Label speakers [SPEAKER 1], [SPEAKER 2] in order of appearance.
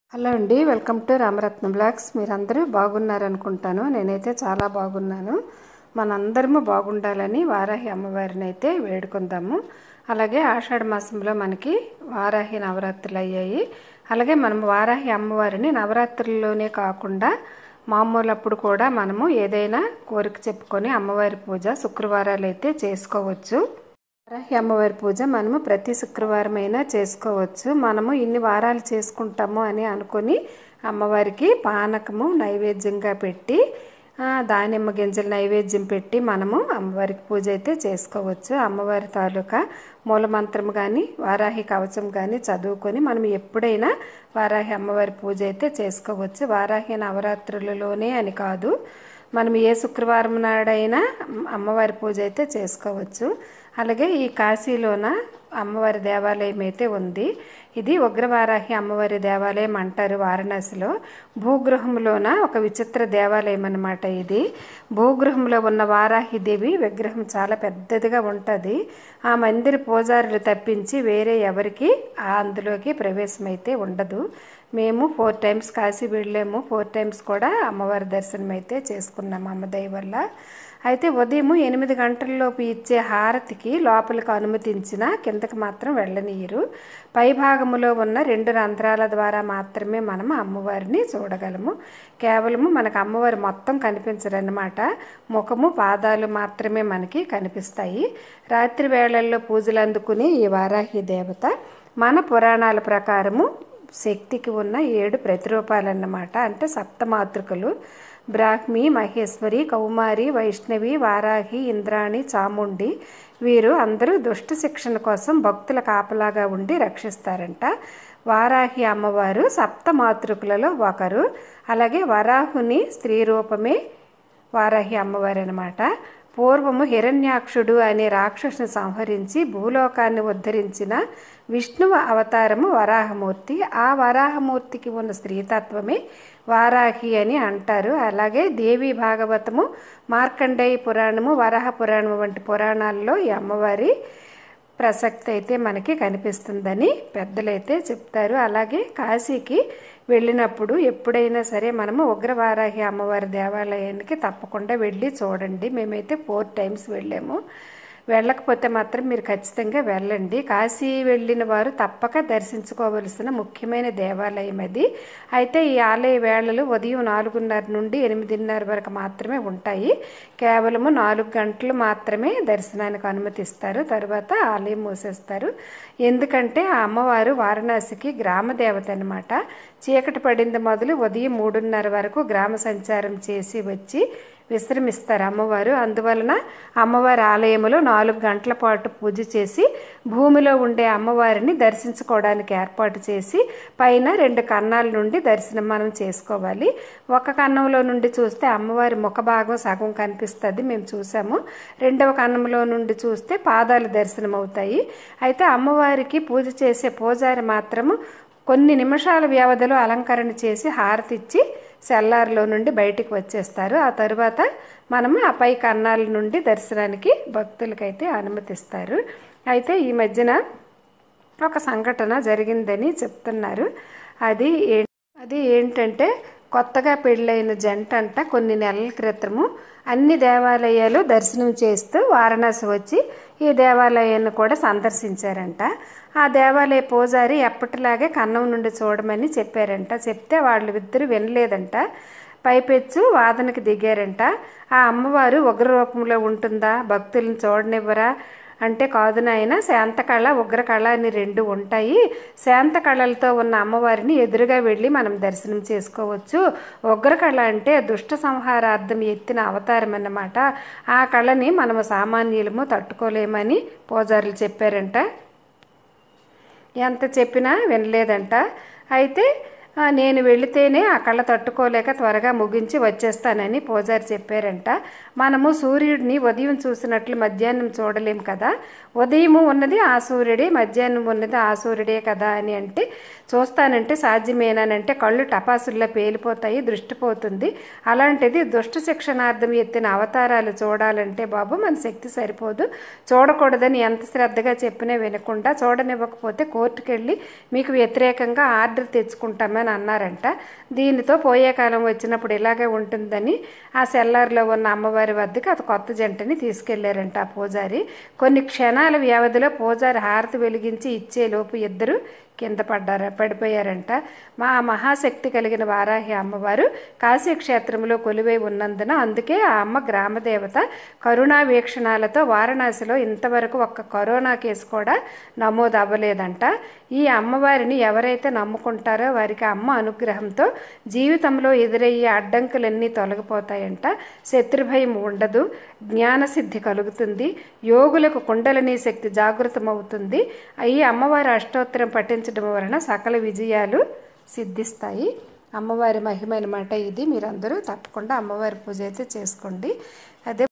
[SPEAKER 1] hello అండి welcome to Ramaratnam blogs మీరందరూ బాగున్నారనుకుంటాను నేనైతే చాలా బాగున్నాను మనందరము బాగుండాలని వారాహి అమ్మవారిని అయితే వేడుకుందాము అలాగే ఆషాఢ మాసంలో మనకి వారాహి నవరాత్రులు అయ్యాయి అలాగే మనం వారాహి అమ్మవారిని నవరాత్రుల్లోనే కాకుండా మామూలు అప్పుడు కూడా మనము ఏదైనా కోరిక చెప్పుకొని అమ్మవారి పూజ శుక్రవారాలు అయితే చేసుకోవచ్చు వారాహి అమ్మవారి పూజ మనము ప్రతి శుక్రవారం అయినా చేసుకోవచ్చు మనము ఇన్ని వారాలు చేసుకుంటాము అని అనుకొని అమ్మవారికి పానకము నైవేద్యంగా పెట్టి ఆ, దానిమ్మ గింజల నైవేద్యం పెట్టి మనము అమ్మవారికి పూజ అయితే చేసుకోవచ్చు అమ్మవారి తాలూకా మూలమంత్రం కానీ వారాహి కవచం కానీ చదువుకొని మనం ఎప్పుడైనా వారాహి అమ్మవారి పూజ అయితే చేసుకోవచ్చు వారాహి నవరాత్రులలోనే అని కాదు మనం ఏ శుక్రవారం నాడైనా అమ్మవారి పూజ అయితే చేసుకోవచ్చు అలాగే ఈ కాశీలోన అమ్మవారి దేవాలయం అయితే ఉంది ఇది ఉగ్రవారాహి అమ్మవారి దేవాలయం అంటారు వారణాసిలో భూగృహంలోన ఒక విచిత్ర దేవాలయం అన్నమాట ఇది భూగృహంలో ఉన్న వారాహి దేవి విగ్రహం చాలా పెద్దదిగా ఉంటుంది ఆ మందిర పూజారులు తప్పించి వేరే ఎవరికి ఆ అందులోకి ప్రవేశం అయితే ఉండదు మేము ఫోర్ టైమ్స్ కాశీ వెళ్ళాము ఫోర్ టైమ్స్ కూడా అమ్మవారి దర్శనం అయితే చేసుకున్నాము అమ్మ దయ వల్ల అయితే ఉదయం ఎనిమిది గంటల్లోపు ఇచ్చే హారతికి లోపలికి అనుమతించిన కిందకి మాత్రం వెళ్ళనీయరు పై భాగములో ఉన్న రెండు రంధ్రాల ద్వారా మాత్రమే మనం అమ్మవారిని చూడగలము కేవలము మనకు అమ్మవారి మొత్తం కనిపించరన్నమాట ముఖము పాదాలు మాత్రమే మనకి కనిపిస్తాయి రాత్రి వేళల్లో పూజలు అందుకునే ఈ వారాహి దేవత మన పురాణాల ప్రకారము శక్తికి ఉన్న ఏడు ప్రతిరూపాలన్నమాట అంటే సప్తమాతృకలు బ్రాహ్మి మహేశ్వరి కౌమారి వైష్ణవి వారాహి ఇంద్రాణి చాముండి వీరు అందరూ దుష్ట శిక్షణ కోసం భక్తుల కాపలాగా ఉండి రక్షిస్తారంట వారాహి అమ్మవారు సప్తమాతృకులలో ఒకరు అలాగే వరాహుని స్త్రీ రూపమే వారాహి అమ్మవారు అనమాట పూర్వము హిరణ్యాక్షుడు అనే రాక్షసుని సంహరించి భూలోకాన్ని ఉద్ధరించిన విష్ణువు అవతారము వరాహమూర్తి ఆ వరాహమూర్తికి ఉన్న స్త్రీతత్వమే వారాహి అని అంటారు అలాగే దేవి భాగవతము మార్కండేయ పురాణము వరాహ పురాణము వంటి పురాణాల్లో ఈ అమ్మవారి ప్రసక్తి అయితే మనకి కనిపిస్తుందని పెద్దలైతే చెప్తారు అలాగే కాశీకి వెళ్ళినప్పుడు ఎప్పుడైనా సరే మనము ఉగ్రవారాహి అమ్మవారి దేవాలయానికి తప్పకుండా వెళ్ళి చూడండి మేమైతే ఫోర్ టైమ్స్ వెళ్ళాము వెళ్ళకపోతే మాత్రం మీరు ఖచ్చితంగా వెళ్ళండి కాశీ వెళ్ళిన వారు తప్పక దర్శించుకోవలసిన ముఖ్యమైన దేవాలయం అది అయితే ఈ ఆలయ వేళలు ఉదయం నాలుగున్నర నుండి ఎనిమిదిన్నర వరకు మాత్రమే ఉంటాయి కేవలము నాలుగు గంటలు మాత్రమే దర్శనానికి అనుమతిస్తారు తర్వాత ఆలయం మూసేస్తారు ఎందుకంటే ఆ అమ్మవారు వారణాసికి గ్రామ దేవత అనమాట చీకటి పడింది మొదలు ఉదయం మూడున్నర వరకు గ్రామ సంచారం చేసి వచ్చి విశ్రమిస్తారు అమ్మవారు అందువలన అమ్మవారి ఆలయంలో నాలుగు గంటల పాటు పూజ చేసి భూమిలో ఉండే అమ్మవారిని దర్శించుకోవడానికి ఏర్పాటు చేసి పైన రెండు కన్నాల నుండి దర్శనం మనం చేసుకోవాలి ఒక కన్నంలో నుండి చూస్తే అమ్మవారి ముఖ భాగం సగం కనిపిస్తుంది మేము చూసాము రెండవ కన్నంలో నుండి చూస్తే పాదాలు దర్శనం అవుతాయి అయితే అమ్మవారికి పూజ చేసే పూజారి మాత్రము కొన్ని నిమిషాల వ్యవధిలో అలంకరణ చేసి హారతిచ్చి సెల్లార్లో నుండి బయటికి వచ్చేస్తారు ఆ తర్వాత మనము ఆ పై కన్నాల నుండి దర్శనానికి భక్తులకైతే అనుమతిస్తారు అయితే ఈ మధ్యన ఒక సంఘటన జరిగిందని చెప్తున్నారు అది ఏ అది ఏంటంటే కొత్తగా పెళ్ళైన జంట అంట కొన్ని నెలల క్రితము అన్ని దేవాలయాలు దర్శనం చేస్తూ వారణాసి వచ్చి ఈ దేవాలయాన్ని కూడా సందర్శించారంట ఆ దేవాలయ పూజారి ఎప్పటిలాగే కన్నం నుండి చూడమని చెప్పారంట చెప్తే వాళ్ళు ఇద్దరు వినలేదంట పైపెచ్చు వాదనకి దిగారంట ఆ అమ్మవారు ఉగ్ర రూపంలో ఉంటుందా భక్తులను చూడనివ్వరా అంటే కాదు నాయన శాంతకళ ఉగ్రకళ అని రెండు ఉంటాయి శాంత కళలతో ఉన్న అమ్మవారిని ఎదురుగా వెళ్ళి మనం దర్శనం చేసుకోవచ్చు ఉగ్రకళ అంటే దుష్ట సంహారార్థం ఎత్తిన అవతారం అన్నమాట ఆ కళని మనము సామాన్యులము తట్టుకోలేమని పూజారులు చెప్పారంట ఎంత చెప్పినా వినలేదంట అయితే ఆ, నేను వెళితేనే ఆ కళ్ళ తట్టుకోలేక త్వరగా ముగించి వచ్చేస్తానని పూజారి చెప్పారంట మనము సూర్యుడిని ఉదయం చూసినట్లు మధ్యాహ్నం చూడలేం కదా ఉదయము ఉన్నది ఆ సూర్యుడే మధ్యాహ్నం ఉన్నది ఆ సూర్యుడే కదా అని అంటే చూస్తానంటే సాధ్యమేనానంటే కళ్ళు టపాసుల్లో పేలిపోతాయి దృష్టి పోతుంది అలాంటిది దుష్ట శిక్షణార్థం ఎత్తిన అవతారాలు చూడాలంటే బాబు మన శక్తి సరిపోదు చూడకూడదని ఎంత శ్రద్ధగా చెప్పినా వినకుండా చూడనివ్వకపోతే కోర్టుకు వెళ్ళి మీకు వ్యతిరేకంగా ఆర్డర్ తెచ్చుకుంటామని అని అన్నారంట దీనితో పోయే కాలం వచ్చినప్పుడు ఇలాగే ఉంటుందని ఆ సెల్లార్లో ఉన్న అమ్మవారి వద్దకు అది కొత్త జంటని తీసుకెళ్లారంట ఆ పూజారి కొన్ని క్షణాల వ్యవధిలో పూజారి హారతి వెలిగించి ఇచ్చేలోపు ఇద్దరు కింద పడ్డారు పడిపోయారంట మా మహాశక్తి కలిగిన వారాహి అమ్మవారు కాశీక్షేత్రంలో కొలువై ఉన్నందున అందుకే ఆ అమ్మ గ్రామదేవత కరుణా వీక్షణాలతో వారణాసిలో ఇంతవరకు ఒక్క కరోనా కేసు కూడా నమోదు అవ్వలేదంట ఈ అమ్మవారిని ఎవరైతే నమ్ముకుంటారో వారికి అమ్మ అనుగ్రహంతో జీవితంలో ఎదురయ్యే అడ్డంకులన్నీ తొలగిపోతాయంట శత్రుభయం ఉండదు జ్ఞానసిద్ధి కలుగుతుంది యోగులకు కుండలిని శక్తి జాగృతమవుతుంది ఈ అమ్మవారి అష్టోత్తరం పఠించడం వలన సకల విజయాలు సిద్ధిస్తాయి అమ్మవారి మహిమ అనమాట ఇది మీరందరూ తప్పకుండా అమ్మవారి పూజ అయితే చేసుకోండి అదే